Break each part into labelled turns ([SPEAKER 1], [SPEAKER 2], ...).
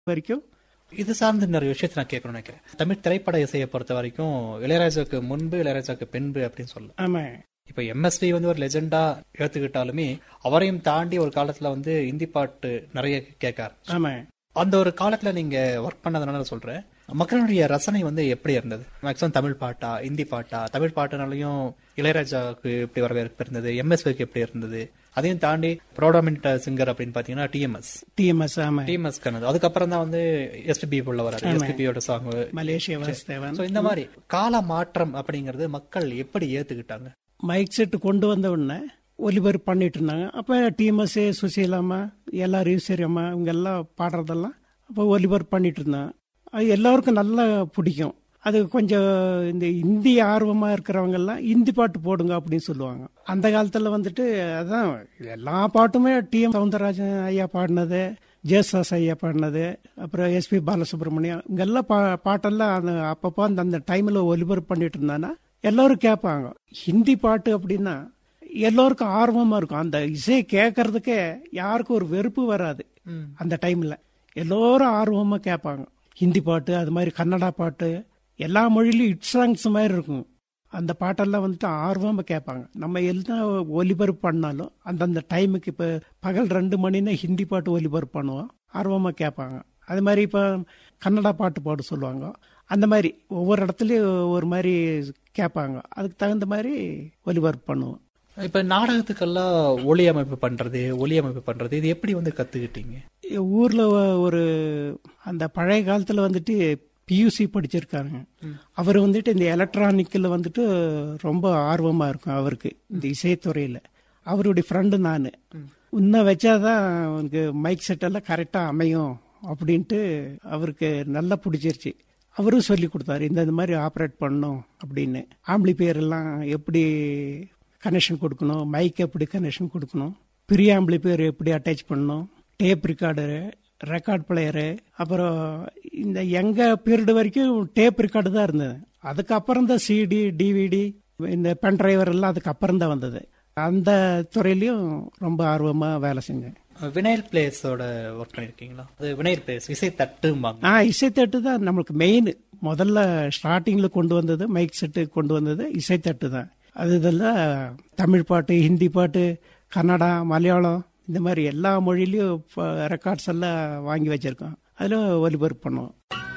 [SPEAKER 1] வரைக்கும்
[SPEAKER 2] இது சார்ந்த நிறைய விஷயத்தை நான் கேட்கணும்னு நினைக்கிறேன் தமிழ் திரைப்பட இசையை பொறுத்த வரைக்கும் இளையராஜாவுக்கு முன்பு இளையராஜாவுக்கு பின்பு அப்படின்னு சொல்லலாம்
[SPEAKER 1] ஆமா
[SPEAKER 2] இப்ப எம்எஸ்வி வந்து ஒரு லெஜெண்டா ஏத்துக்கிட்டாலுமே அவரையும் தாண்டி ஒரு காலத்துல வந்து இந்தி பாட்டு நிறைய கேட்க
[SPEAKER 1] ஆமா
[SPEAKER 2] அந்த ஒரு காலத்துல நீங்க ஒர்க் பண்ணதுனால சொல்றேன் மக்களுடைய ரசனை வந்து எப்படி இருந்தது மேக்ஸிமம் தமிழ் பாட்டா இந்தி பாட்டா தமிழ் பாட்டுனாலையும் இளையராஜாவுக்கு எப்படி வரவேற்பு இருந்தது எம்எஸ்விக்கு எப்படி இருந்தது அதையும் தாண்டி ப்ரோடாமின்ட் சிங்கர் அப்படின்னு பாத்தீங்கன்னா டிஎம்எஸ்
[SPEAKER 1] டிஎம்எஸ் ஆமா
[SPEAKER 2] டிஎம்எஸ் கனது அதுக்கப்புறம் தான் வந்து எஸ்பிபி உள்ள வராரு எஸ்பிபியோட சாங்
[SPEAKER 1] மலேசியா வாசுதேவன்
[SPEAKER 2] சோ இந்த மாதிரி கால மாற்றம் அப்படிங்கறது மக்கள் எப்படி ஏத்துக்கிட்டாங்க
[SPEAKER 1] மைக் செட் கொண்டு வந்த உடனே ஒலிபரப்பு பண்ணிட்டு இருந்தாங்க அப்போ டிஎம்எஸ் சுசீலாமா எல்லாரும் சரியம்மா இவங்க எல்லாம் பாடுறதெல்லாம் அப்போ ஒலிபரப்பு பண்ணிட்டு இருந்தாங்க அது எல்லாருக்கும் நல்லா பிடிக்கும் அது கொஞ்சம் இந்த இந்தி ஆர்வமா இருக்கிறவங்க எல்லாம் இந்தி பாட்டு போடுங்க அப்படின்னு சொல்லுவாங்க அந்த காலத்துல வந்துட்டு அதான் எல்லா பாட்டுமே டிஎம் சவுந்தரராஜன் ஐயா பாடினது ஜேசாஸ் ஐயா பாடினது அப்புறம் எஸ்பி பாலசுப்ரமணியம் இங்கெல்லாம் பா பாட்டெல்லாம் அந்த அப்பப்போ அந்த அந்த டைம்ல ஒலிபரப்பு பண்ணிட்டு இருந்தானா எல்லாரும் கேட்பாங்க ஹிந்தி பாட்டு அப்படின்னா எல்லோருக்கும் ஆர்வமா இருக்கும் அந்த இசையை கேட்கறதுக்கே யாருக்கும் ஒரு வெறுப்பு வராது அந்த டைம்ல எல்லோரும் ஆர்வமா கேட்பாங்க ஹிந்தி பாட்டு அது மாதிரி கன்னடா பாட்டு எல்லா மொழியிலும் இட் சாங்ஸ் மாதிரி இருக்கும் அந்த பாட்டெல்லாம் வந்துட்டு ஆர்வமா கேட்பாங்க நம்ம எல்லாம் ஒலிபரப்பு பண்ணாலும் அந்தந்த டைமுக்கு இப்போ பகல் ரெண்டு மணின்னா ஹிந்தி பாட்டு ஒலிபரப்பு பண்ணுவோம் ஆர்வமா கேட்பாங்க அது மாதிரி இப்போ கன்னடா பாட்டு பாட சொல்லுவாங்க அந்த மாதிரி ஒவ்வொரு இடத்துலயும் ஒரு மாதிரி கேட்பாங்க அதுக்கு தகுந்த மாதிரி ஒலிபரப்பு பண்ணுவோம்
[SPEAKER 2] இப்ப நாடகத்துக்கெல்லாம் ஒளி அமைப்பு பண்றது ஒலி அமைப்பு பண்றது இது எப்படி வந்து கத்துக்கிட்டீங்க
[SPEAKER 1] ஊர்ல ஒ- ஒரு அந்த பழைய காலத்துல வந்துட்டு பியூசி படிச்சிருக்காருங்க அவர் வந்துட்டு இந்த எலக்ட்ரானிக்ல வந்துட்டு ரொம்ப ஆர்வமா இருக்கும் அவருக்கு இந்த இசைத்துறையில அவருடைய ஃப்ரெண்டு நான் இன்னும் வச்சாதான் அவனுக்கு மைக் செட் எல்லாம் கரெக்டா அமையும் அப்படின்ட்டு அவருக்கு நல்லா பிடிச்சிருச்சு அவரும் சொல்லி கொடுத்தாரு இந்த இந்த மாதிரி ஆப்ரேட் பண்ணணும் அப்படின்னு ஆம்பளி பேர் எல்லாம் எப்படி கனெக்ஷன் கொடுக்கணும் மைக் எப்படி கனெக்ஷன் கொடுக்கணும் பெரிய ஆம்பளி பேர் எப்படி அட்டாச் பண்ணணும் டேப் ரெக்கார்டரு ரெக்கார்ட் பிளேயரு அப்புறம் இந்த எங்க பீரியட் வரைக்கும் டேப் ரெக்கார்டு தான் இருந்தது அதுக்கப்புறம் தான் சிடி டிவிடி இந்த பென் டிரைவர் எல்லாம் அதுக்கப்புறம் தான் வந்தது அந்த துறையிலயும் ரொம்ப ஆர்வமா வேலை செஞ்சேன்
[SPEAKER 2] வினைல் பிளேஸோட ஒர்க் பண்ணிருக்கீங்களா அது வினைல் பிளேஸ் இசை தட்டும்பாங்க
[SPEAKER 1] ஆ இசைத்தட்டு தான் நம்மளுக்கு மெயின் முதல்ல ஸ்டார்டிங்ல கொண்டு வந்தது மைக் செட்டு கொண்டு வந்தது இசைத்தட்டு தான் அது இதெல்லாம் தமிழ் பாட்டு ஹிந்தி பாட்டு கன்னடா மலையாளம் இந்த மாதிரி எல்லா மொழியிலயும் ரெக்கார்ட்ஸ் எல்லாம் வாங்கி வச்சிருக்கோம் அதுல ஒலிபரப்பு பண்ணுவோம்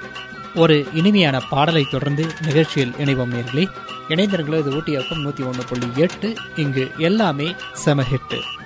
[SPEAKER 2] ஒரு இனிமையான பாடலை தொடர்ந்து நிகழ்ச்சியில் இணைவோம் நேர்களே இணைந்திருங்களோ இது ஊட்டி எஃப்எம் நூத்தி ஒன்று புள்ளி எட்டு இங்கு எல்லாமே செம ஹிட்டு